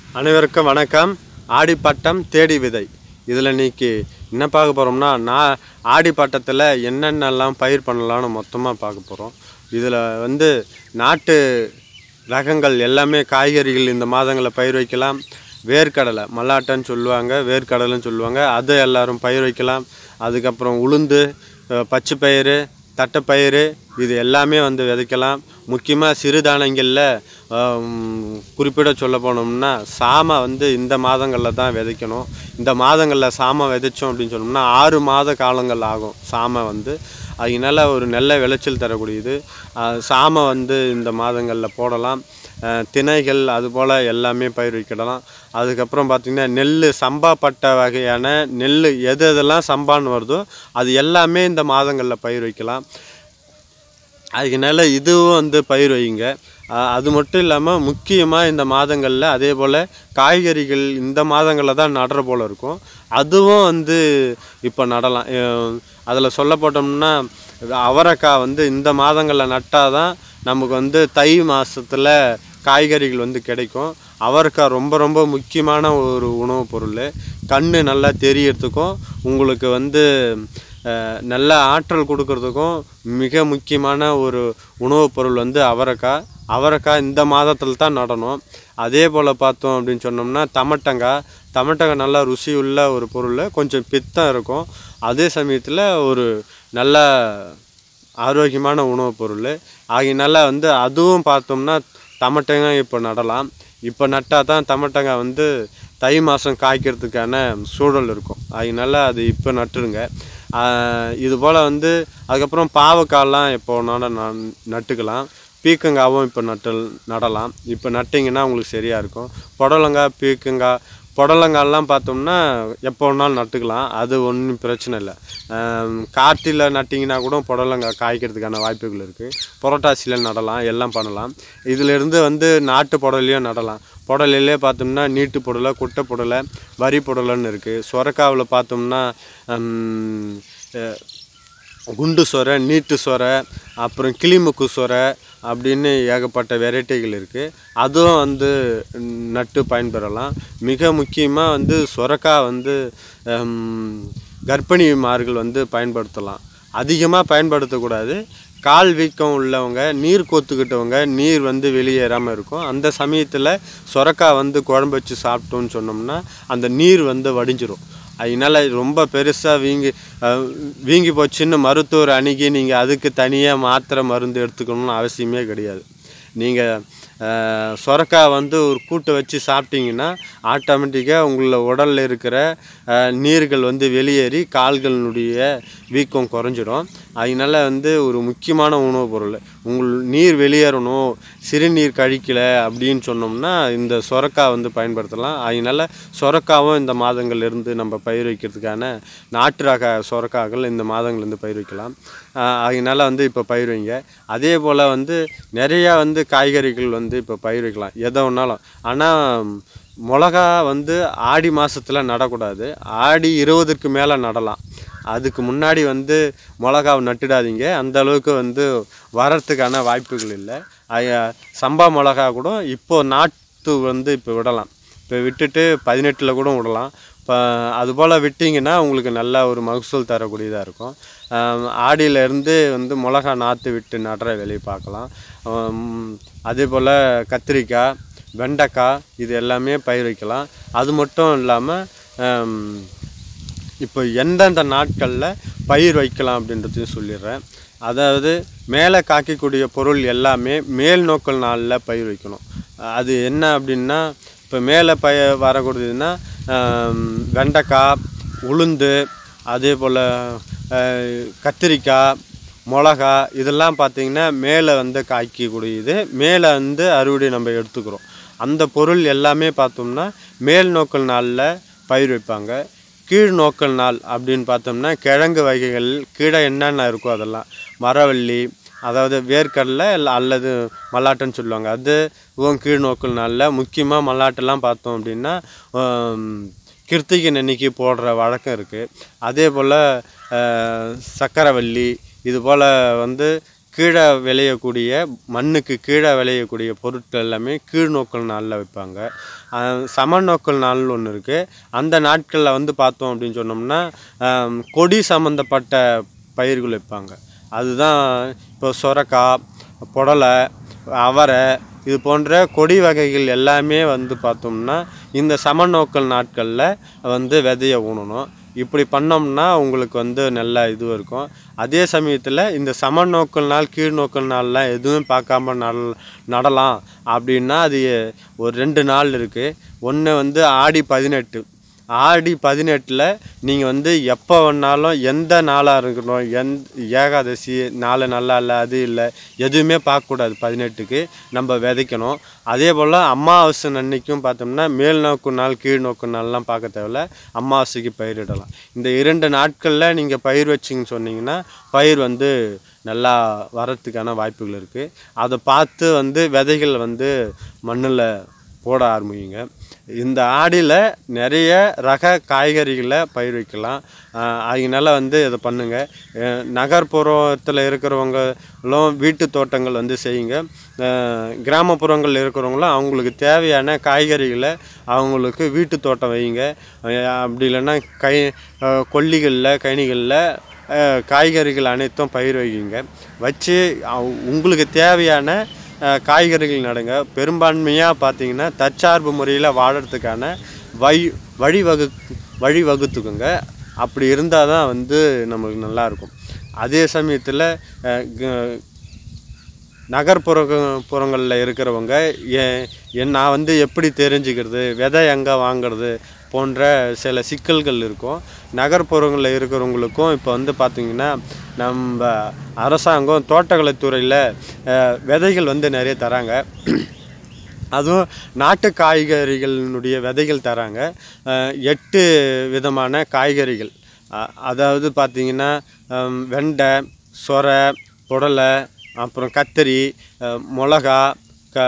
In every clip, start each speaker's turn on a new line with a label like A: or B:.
A: அனைவருக்கும் வணக்கம் ஆடிப்பட்டம் தேடி விதை இதில் இன்னைக்கு என்ன பார்க்க போகிறோம்னா நான் ஆடிப்பட்டத்தில் என்னென்னலாம் பயிர் பண்ணலாம்னு மொத்தமாக பார்க்க போகிறோம் இதில் வந்து நாட்டு ரகங்கள் எல்லாமே காய்கறிகள் இந்த மாதங்களில் பயிர் வைக்கலாம் வேர்க்கடலை மல்லாட்டைன்னு சொல்லுவாங்க வேர்க்கடலைன்னு சொல்லுவாங்க அதை எல்லாரும் பயிர் வைக்கலாம் அதுக்கப்புறம் உளுந்து அஹ், பச்சை பயிறு தட்டைப்பயிறு இது எல்லாமே வந்து விதைக்கலாம் முக்கியமாக சிறுதானியங்களில் குறிப்பிட சொல்ல போனோம்னா சாமை வந்து இந்த மாதங்களில் தான் விதைக்கணும் இந்த மாதங்களில் சாமை விதைச்சோம் அப்படின்னு சொன்னோம்னா ஆறு மாத காலங்கள் ஆகும் சாமை வந்து அதனால ஒரு நல்ல விளைச்சல் தரக்கூடியது அஹ் சாமை வந்து இந்த மாதங்களில் போடலாம் அஹ் திணைகள் அதுபோல் எல்லாமே பயிர் வைக்கிடலாம் அதுக்கப்புறம் பார்த்திங்கன்னா நெல் சம்பா பட்ட வகையான நெல் எது எதெல்லாம் சம்பான்னு வருதோ அது எல்லாமே இந்த மாதங்களில் பயிர் வைக்கலாம் அதனால இதுவும் வந்து பயிர் வைங்க அஹ் அது மட்டும் இல்லாமல் முக்கியமாக இந்த மாதங்களில் அதே போல் காய்கறிகள் இந்த மாதங்களில் தான் நடுற போல் இருக்கும் அதுவும் வந்து இப்போ நடலாம் அதில் சொல்ல போட்டோம்னா அவரைக்காய் வந்து இந்த மாதங்களில் நட்டால் தான் நமக்கு வந்து தை மாதத்தில் காய்கறிகள் வந்து கிடைக்கும் அவரைக்காய் ரொம்ப ரொம்ப முக்கியமான ஒரு உணவுப் பொருள் கண் நல்லா தெரியறதுக்கும் உங்களுக்கு வந்து அஹ், நல்ல ஆற்றல் கொடுக்கறதுக்கும் மிக முக்கியமான ஒரு உணவுப் பொருள் வந்து அவரைக்காய் அவரைக்காய் இந்த மாதத்தில் தான் நடணும் அதே போல் பார்த்தோம் அப்படின்னு சொன்னோம்னா தமட்டங்காய் தமட்டங்காய் நல்லா ருசி உள்ள ஒரு பொருள் கொஞ்சம் பித்தம் இருக்கும் அதே சமயத்தில் ஒரு நல்ல ஆரோக்கியமான உணவுப் பொருள் ஆகையினால வந்து அதுவும் பார்த்தோம்னா தமட்டங்காய் இப்போ நடலாம் இப்போ நட்டால் தான் தமட்டங்காய் வந்து தை மாதம் காய்க்கிறதுக்கான சூழல் இருக்கும் அதனால அது இப்போ நட்டுருங்க ஆஹ் இது போல் வந்து அதுக்கப்புறம் பாவக்காயெல்லாம் எப்போ வேணாலும் நான் நட்டுக்கலாம் பீக்கங்காவும் இப்போ நட்டு நடலாம் இப்போ நட்டிங்கன்னா உங்களுக்கு சரியாக இருக்கும் புடலங்காய் பீக்கங்காய் புடலங்காயெல்லாம் பார்த்தோம்னா எப்போ வேணாலும் நட்டுக்கலாம் அது ஒன்றும் பிரச்சனை இல்லை காட்டில் நட்டிங்கன்னா கூட புடலங்காய் காய்க்கிறதுக்கான வாய்ப்புகள் இருக்குது புரட்டாசியில் நடலாம் எல்லாம் பண்ணலாம் இதிலிருந்து வந்து நாட்டு புடலையும் நடலாம் புடலையிலே பார்த்தோம்னா நீட்டு புடலை குட்டை புடலை வரி புடலைன்னு இருக்குது சொரக்காவில் பார்த்தோம்னா ஹம், அஹ், குண்டு சொரை நீட்டு சொரை அப்புறம் கிளிமுக்கு சொரை அப்படின்னு ஏகப்பட்ட வெரைட்டிகள் இருக்குது அதுவும் வந்து நட்டு பயன்பெறலாம் மிக முக்கியமாக வந்து சொரக்காய் வந்து ஹம், கர்ப்பிணிமார்கள் வந்து பயன்படுத்தலாம் அதிகமாக பயன்படுத்தக்கூடாது கால் வீக்கம் உள்ளவங்க நீர் கோத்துக்கிட்டவங்க நீர் வந்து வெளியேறாமல் இருக்கும் அந்த சமயத்தில் சொரக்காய் வந்து குழம்பு வச்சு சாப்பிட்டோன்னு சொன்னோம்னா அந்த நீர் வந்து வடிஞ்சிரும் அதனால ரொம்ப பெருசாக வீங்கி அஹ், வீங்கி போச்சுன்னு மருத்துவர் அணுகி நீங்கள் அதுக்கு தனியாக மாத்திரை மருந்து எடுத்துக்கணும்னு அவசியமே கிடையாது நீங்கள் சொரக்காய் வந்து ஒரு கூட்டை வச்சு சாப்பிட்டீங்கன்னா ஆட்டோமேட்டிக்காக உங்கள உடலில் இருக்கிற அஹ், நீர்கள் வந்து வெளியேறி கால்களினுடைய வீக்கம் குறைஞ்சிடும் அதனால வந்து ஒரு முக்கியமான உணவுப் பொருள் உங்கள் நீர் வெளியேறணும் சிறுநீர் கழிக்கல அப்படின்னு சொன்னோம்னா இந்த சொரக்காய் வந்து பயன்படுத்தலாம் அதனால சொரக்காவும் இந்த மாதங்கள்ல இருந்து நம்ம பயிர் வைக்கிறதுக்கான நாட்டு ரக சொரக்காய்கள் இந்த மாதங்கள்லேருந்து பயிர் வைக்கலாம் ஆஹ் அதனால வந்து இப்போ பயிர் வைங்க அதே போல் வந்து நிறையா வந்து காய்கறிகள் வந்து இப்போ பயிர் வைக்கலாம் எதை வேணாலும் ஆனால் மிளகா வந்து ஆடி மாதத்தில் நடக்கூடாது ஆடி இருபதுக்கு மேலே நடலாம் அதுக்கு முன்னாடி வந்து மிளகாவை நட்டுடாதீங்க அந்த அளவுக்கு வந்து வரத்துக்கான வாய்ப்புகள் இல்லை அய- சம்பா மிளகா கூட இப்போ நாட்டு வந்து இப்போ விடலாம் இப்போ விட்டுட்டு பதினெட்டில் கூட விடலாம் இப்போ அதுபோல் விட்டிங்கன்னா உங்களுக்கு நல்ல ஒரு மகசூல் தரக்கூடியதாக இருக்கும் ஆம், ஆடியிலேருந்து வந்து மிளகா நாற்று விட்டு நடுற வேலையை பார்க்கலாம் ஆம், அதே போல் கத்திரிக்காய் வெண்டைக்காய் இது எல்லாமே பயிர் வைக்கலாம் அது மட்டும் இல்லாமல் இப்போ எந்தெந்த நாட்களில் பயிர் வைக்கலாம் அப்படின்றதையும் சொல்லிடுறேன் அதாவது மேலே காய்க்கக்கூடிய பொருள் எல்லாமே மேல் நோக்கல் நாளில் பயிர் வைக்கணும் அது என்ன அப்படின்னா இப்போ மேலே பய வரக்கூடியதுன்னா ஆம், வெண்டைக்காய் உளுந்து அதே போல் கத்திரிக்காய் மிளகா இதெல்லாம் பார்த்திங்கன்னா மேலே வந்து காய்க்கக்கூடியது மேலே வந்து அறுவடை நம்ம எடுத்துக்கிறோம் அந்த பொருள் எல்லாமே பார்த்தோம்னா மேல் நோக்கல் நாளில் பயிர் வைப்பாங்க கீழ் நோக்கல் நாள் அப்படின்னு பார்த்தோம்னா கிழங்கு வகைகள் கீழே என்னென்ன இருக்கோ அதெல்லாம் மரவள்ளி அதாவது வேர்க்கடலை இல்ல- அல்லது மல்லாட்டைன்னு சொல்லுவாங்க அது இதுவும் கீழ் நோக்கல் நாளில் முக்கியமாக மல்லாட்டெல்லாம் பார்த்தோம் அப்படின்னா ஆம், கிருத்திகை அன்னைக்கு போடுற வழக்கம் இருக்குது அதே போல் சக்கரவள்ளி இது போல் வந்து கீழே விளையக்கூடிய மண்ணுக்கு கீழே விளையக்கூடிய பொருட்கள் எல்லாமே கீழ்நோக்கல் நாளில் வைப்பாங்க அஹ் சமநோக்கல் நாள் ஒன்று இருக்குது அந்த நாட்களில் வந்து பார்த்தோம் அப்படின்னு சொன்னோம்னா ஆம், கொடி சம்மந்தப்பட்ட பயிர்கள் வைப்பாங்க அதுதான் இப்போ சொரக்காய் புடலை அவரை இது போன்ற கொடி வகைகள் எல்லாமே வந்து பார்த்தோம்னா இந்த சமநோக்கல் நாட்களில் வந்து விதைய ஊனணும் இப்படி பண்ணோம்னா உங்களுக்கு வந்து நல்ல இது இருக்கும் அதே சமயத்தில் இந்த சமநோக்கல் நாள் கீழ்நோக்கல் நாள்லாம் எதுவும் பார்க்காம நட நடலாம் அப்படின்னா அது ஒரு ரெண்டு நாள் இருக்குது ஒன்று வந்து ஆடி பதினெட்டு ஆடி பதினெட்டில் நீங்கள் வந்து எப்போ வேணாலும் எந்த நாளாக இருக்கணும் எந் ஏகாதசி நாலு நல்லா இல்லை அது இல்லை எதுவுமே பார்க்கக்கூடாது பதினெட்டுக்கு நம்ம விதைக்கணும் அதே போல் அமாவாசை அன்னைக்கும் பார்த்தோம்னா மேல் நோக்கு நாள் கீழ் நோக்கு நாள்லாம் பார்க்க தேவையில்ல அமாவாசைக்கு பயிரிடலாம் இந்த இரண்டு நாட்களில் நீங்கள் பயிர் வச்சிங்கன்னு சொன்னீங்கன்னா பயிர் வந்து நல்லா வரத்துக்கான வாய்ப்புகள் இருக்குது அதை பார்த்து வந்து விதைகள் வந்து மண்ணில் போட ஆரம்பிங்க இந்த ஆடியில் நிறைய ரக காய்கறிகளை பயிர் வைக்கலாம் ஆஹ் அதனால வந்து இதை பண்ணுங்கள் நகர்ப்புறத்தில் இருக்கிறவங்களும் வீட்டு தோட்டங்கள் வந்து செய்யுங்க ஆஹ் கிராமப்புறங்களில் இருக்கிறவங்களும் அவங்களுக்கு தேவையான காய்கறிகளை அவங்களுக்கு வீட்டு தோட்டம் வைங்க ஆஹ் அப்படி இல்லைன்னா கை ஆஹ் கொல்லிகளில் கனிகளில் ஆஹ் காய்கறிகள் அனைத்தும் பயிர் வைக்குங்க வச்சு அவ- உங்களுக்கு தேவையான அஹ், காய்கறிகள் நடுங்க பெரும்பான்மையாக பார்த்தீங்கன்னா தற்சார்பு முறையில் வாழறதுக்கான வழி வழிவகு வழி வகுத்துக்குங்க அப்படி இருந்தால் தான் வந்து நம்மளுக்கு நல்லாயிருக்கும் அதே சமயத்தில் நகர்ப்புற புறங்களில் இருக்கிறவங்க எ- என் நான் வந்து எப்படி தெரிஞ்சுக்கிறது விதை எங்கே வாங்குறது போன்ற சில சிக்கல்கள் இருக்கும் நகர்ப்புறங்களில் இருக்கிறவங்களுக்கும் இப்போ வந்து பார்த்திங்கன்னா நம்ம அரசாங்கம் தோட்டக்கலைத்துறையில் அஹ், விதைகள் வந்து நிறைய தராங்க அதுவும் நாட்டு காய்கறிகளினுடைய விதைகள் தராங்க அஹ், எட்டு விதமான காய்கறிகள் அ- அதாவது பார்த்திங்கன்னா ஹம், வெண்டை சொரை புடலை அப்புறம் கத்திரி அஹ், மிளகா க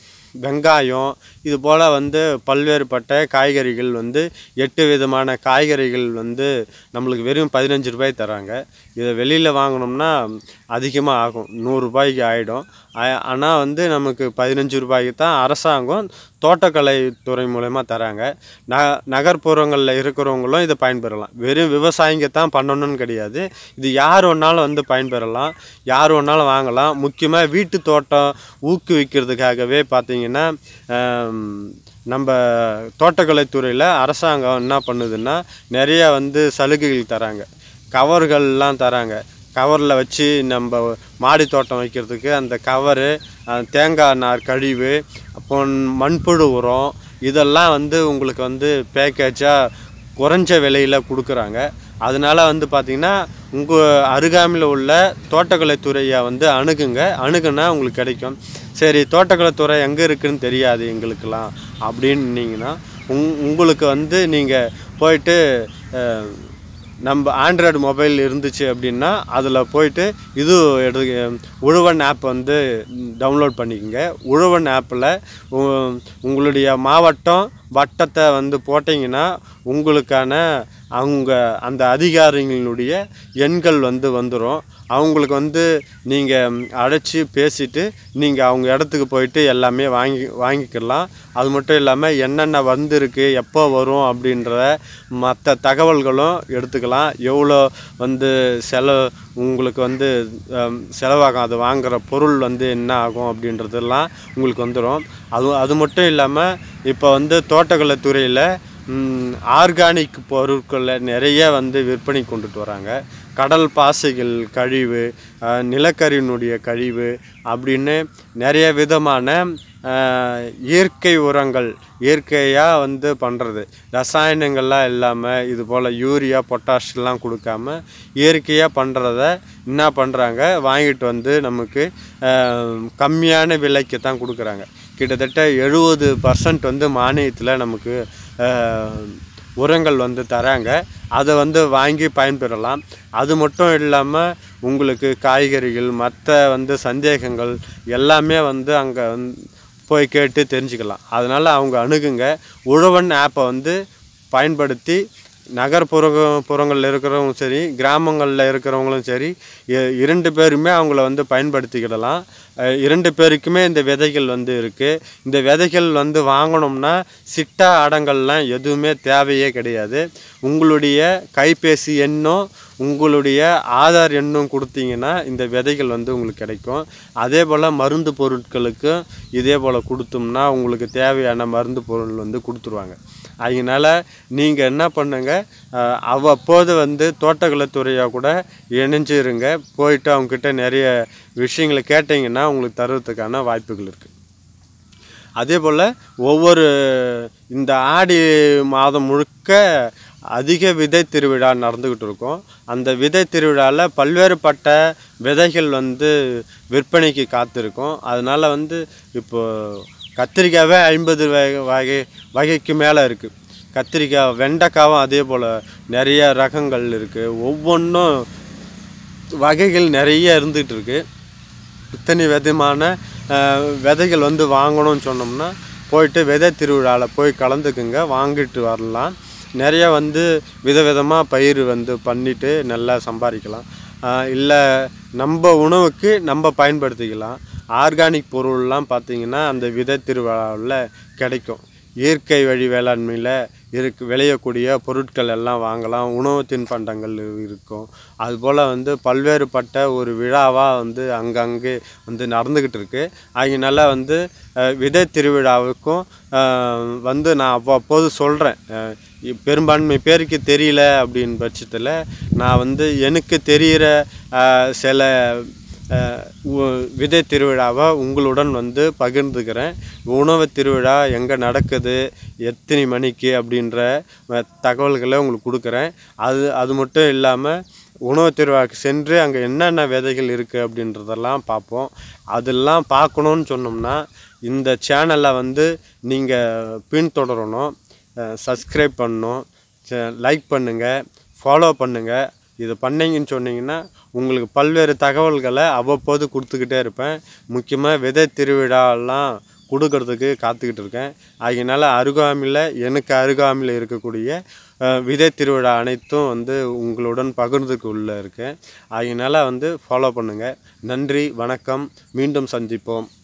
A: வெங்காயம் இது போல் வந்து பல்வேறுபட்ட காய்கறிகள் வந்து எட்டு விதமான காய்கறிகள் வந்து நம்மளுக்கு வெறும் பதினஞ்சு ரூபாய் தராங்க இதை வெளியில் வாங்கினோம்னா அதிகமாக ஆகும் நூறுரூபாய்க்கு ஆகிடும் ஆனால் வந்து நமக்கு பதினஞ்சு ரூபாய்க்கு தான் அரசாங்கம் தோட்டக்கலை துறை மூலயமா தராங்க ந நகர்ப்புறங்களில் இருக்கிறவங்களும் இதை பயன்பெறலாம் வெறும் விவசாயிங்க தான் பண்ணணும்னு கிடையாது இது யார் வேணாலும் வந்து பயன்பெறலாம் யார் வேணாலும் வாங்கலாம் முக்கியமாக வீட்டு தோட்டம் ஊக்குவிக்கிறதுக்காகவே பார்த்தீங்கன்னா ஆம், நம்ம தோட்டக்கலைத்துறையில் அரசாங்கம் என்ன பண்ணுதுன்னா நிறைய வந்து சலுகைகள் தராங்க கவர்கள்லாம் தராங்க கவரில் வச்சு நம்ம மாடி தோட்டம் வைக்கிறதுக்கு அந்த கவரு அஹ், தேங்காய் நார் கழிவு அப்போ மண்புழு உரம் இதெல்லாம் வந்து உங்களுக்கு வந்து பேக்கேஜாக குறைஞ்ச விலையில் கொடுக்குறாங்க அதனால வந்து பார்த்திங்கன்னா உங்கள் அருகாமையில் உள்ள தோட்டக்கலைத்துறையை வந்து அணுகுங்க அணுகுனா உங்களுக்கு கிடைக்கும் சரி தோட்டக்கலைத்துறை எங்கே இருக்குன்னு தெரியாது எங்களுக்கெல்லாம் அப்படின்னீங்கன்னா உங் உங்களுக்கு வந்து நீங்கள் போயிட்டு அஹ், நம்ம ஆண்ட்ராய்டு மொபைல் இருந்துச்சு அப்படின்னா அதில் போயிட்டு இது எடுத்து உழவன் ஆப் வந்து டவுன்லோட் பண்ணிக்கோங்க உழவன் ஆப்பில் உங்களுடைய மாவட்டம் வட்டத்தை வந்து போட்டிங்கன்னா உங்களுக்கான அவங்க அந்த அதிகாரிகளுடைய எண்கள் வந்து வந்துடும் அவங்களுக்கு வந்து நீங்கள் அழைச்சி பேசிட்டு நீங்கள் அவங்க இடத்துக்கு போயிட்டு எல்லாமே வாங்கி வாங்கிக்கலாம் அது மட்டும் இல்லாமல் என்னென்ன வந்திருக்கு எப்போ வரும் அப்படின்ற மற்ற தகவல்களும் எடுத்துக்கலாம் எவ்வளோ வந்து செலவு உங்களுக்கு வந்து ஹம், செலவாகும் அது வாங்குகிற பொருள் வந்து என்ன ஆகும் அப்படின்றதெல்லாம் உங்களுக்கு வந்துடும் அது அது மட்டும் இல்லாமல் இப்போ வந்து தோட்டக்கலைத்துறையில் ஆர்கானிக் பொருட்களை நிறைய வந்து விற்பனை கொண்டுட்டு வராங்க கடல் பாசைகள் கழிவு அஹ், நிலக்கரியினுடைய கழிவு அப்படின்னு நிறைய விதமான அஹ், இயற்கை உரங்கள் இயற்கையாக வந்து பண்ணுறது ரசாயனங்கள்லாம் இல்லாமல் இது போல் யூரியா பொட்டாஷ்லாம் கொடுக்காம இயற்கையாக பண்ணுறத என்ன பண்ணுறாங்க வாங்கிட்டு வந்து நமக்கு அஹ், கம்மியான விலைக்கு தான் கொடுக்குறாங்க கிட்டத்தட்ட எழுபது பர்சன்ட் வந்து மானியத்தில் நமக்கு அஹ், உரங்கள் வந்து தராங்க அதை வந்து வாங்கி பயன்பெறலாம் அது மட்டும் இல்லாமல் உங்களுக்கு காய்கறிகள் மற்ற வந்து சந்தேகங்கள் எல்லாமே வந்து அங்கே வந்து போய் கேட்டு தெரிஞ்சுக்கலாம் அதனால் அவங்க அணுகுங்க உழவன் ஆப்பை வந்து பயன்படுத்தி நகர்ப்புற புறங்களில் இருக்கிறவங்களும் சரி கிராமங்களில் இருக்கிறவங்களும் சரி இ- இரண்டு பேருமே அவங்கள வந்து பயன்படுத்திக்கிடலாம் அஹ் இரண்டு பேருக்குமே இந்த விதைகள் வந்து இருக்குது இந்த விதைகள் வந்து வாங்கணும்னா சிட்டா அடங்கல்லாம் எதுவுமே தேவையே கிடையாது உங்களுடைய கைபேசி எண்ணும் உங்களுடைய ஆதார் எண்ணும் கொடுத்தீங்கன்னா இந்த விதைகள் வந்து உங்களுக்கு கிடைக்கும் அதே போல் மருந்து பொருட்களுக்கும் இதே போல் கொடுத்தோம்னா உங்களுக்கு தேவையான மருந்து பொருள் வந்து கொடுத்துருவாங்க அதனால நீங்கள் என்ன பண்ணுங்க அஹ், அவ்வப்போது வந்து தோட்டக்கலைத்துறையாக கூட இணைஞ்சிருங்க போயிட்டு அவங்கக்கிட்ட நிறைய விஷயங்களை கேட்டிங்கன்னா உங்களுக்கு தருவதுக்கான வாய்ப்புகள் இருக்குது அதே போல் ஒவ்வொரு இந்த ஆடி மாதம் முழுக்க அதிக விதை திருவிழா நடந்துக்கிட்டு இருக்கும் அந்த விதை திருவிழாவில் பல்வேறுபட்ட விதைகள் வந்து விற்பனைக்கு காத்திருக்கும் அதனால் வந்து இப்போ கத்திரிக்காவே ஐம்பது வகை வகை வகைக்கு மேலே இருக்குது கத்திரிக்காய் வெண்டைக்காவும் அதே போல் நிறைய ரகங்கள் இருக்குது ஒவ்வொன்றும் வகைகள் நிறைய இருந்துகிட்டு இருக்கு இத்தனை விதமான அஹ், விதைகள் வந்து வாங்கணும்னு சொன்னோம்னா போயிட்டு விதை திருவிழாவில் போய் கலந்துக்குங்க வாங்கிட்டு வரலாம் நிறைய வந்து விதவிதமாக பயிர் வந்து பண்ணிட்டு நல்லா சம்பாதிக்கலாம் இல்லை நம்ம உணவுக்கு நம்ம பயன்படுத்திக்கலாம் ஆர்கானிக் பொருள்லாம் பார்த்தீங்கன்னா அந்த விதை திருவிழாவில் கிடைக்கும் இயற்கை வழி வேளாண்மையில் இருக்கு விளையக்கூடிய பொருட்கள் எல்லாம் வாங்கலாம் உணவு தின்பண்டங்கள் இருக்கும் அதுபோல் வந்து பல்வேறுபட்ட ஒரு விழாவாக வந்து அங்கங்கே வந்து நடந்துக்கிட்டு இருக்கு அதனால வந்து அஹ், விதை திருவிழாவுக்கும் அஹ், வந்து நான் அவ்வப்போது சொல்கிறேன் பெரும்பான்மை பேருக்கு தெரியல அப்படின்னு பட்சத்தில் நான் வந்து எனக்கு தெரிகிற அஹ், சில அஹ், உ- விதை திருவிழாவை உங்களுடன் வந்து பகிர்ந்துக்கிறேன் உணவு திருவிழா எங்கே நடக்குது எத்தனை மணிக்கு அப்படின்ற அஹ், தகவல்களை உங்களுக்கு கொடுக்குறேன் அது அது மட்டும் இல்லாமல் உணவு திருவிழாவுக்கு சென்று அங்கே என்னென்ன விதைகள் இருக்குது அப்படின்றதெல்லாம் பார்ப்போம் அதெல்லாம் பார்க்கணுன்னு சொன்னோம்னா இந்த சேனலை வந்து நீங்கள் பின்தொடரணும் சப்ஸ்கிரைப் பண்ணணும் லைக் பண்ணுங்கள் ஃபாலோ பண்ணுங்கள் இது பண்ணீங்கன்னு சொன்னீங்கன்னா உங்களுக்கு பல்வேறு தகவல்களை அவ்வப்போது கொடுத்துக்கிட்டே இருப்பேன் முக்கியமாக விதை திருவிழாலாம் கொடுக்கறதுக்கு காத்துக்கிட்டு இருக்கேன் அதனால அருகாமையில் எனக்கு அருகாமையில் இருக்கக்கூடிய அஹ், விதை திருவிழா அனைத்தும் வந்து உங்களுடன் பகிர்ந்துக்கு உள்ள இருக்கேன் அதனால வந்து ஃபாலோ பண்ணுங்கள் நன்றி வணக்கம் மீண்டும் சந்திப்போம்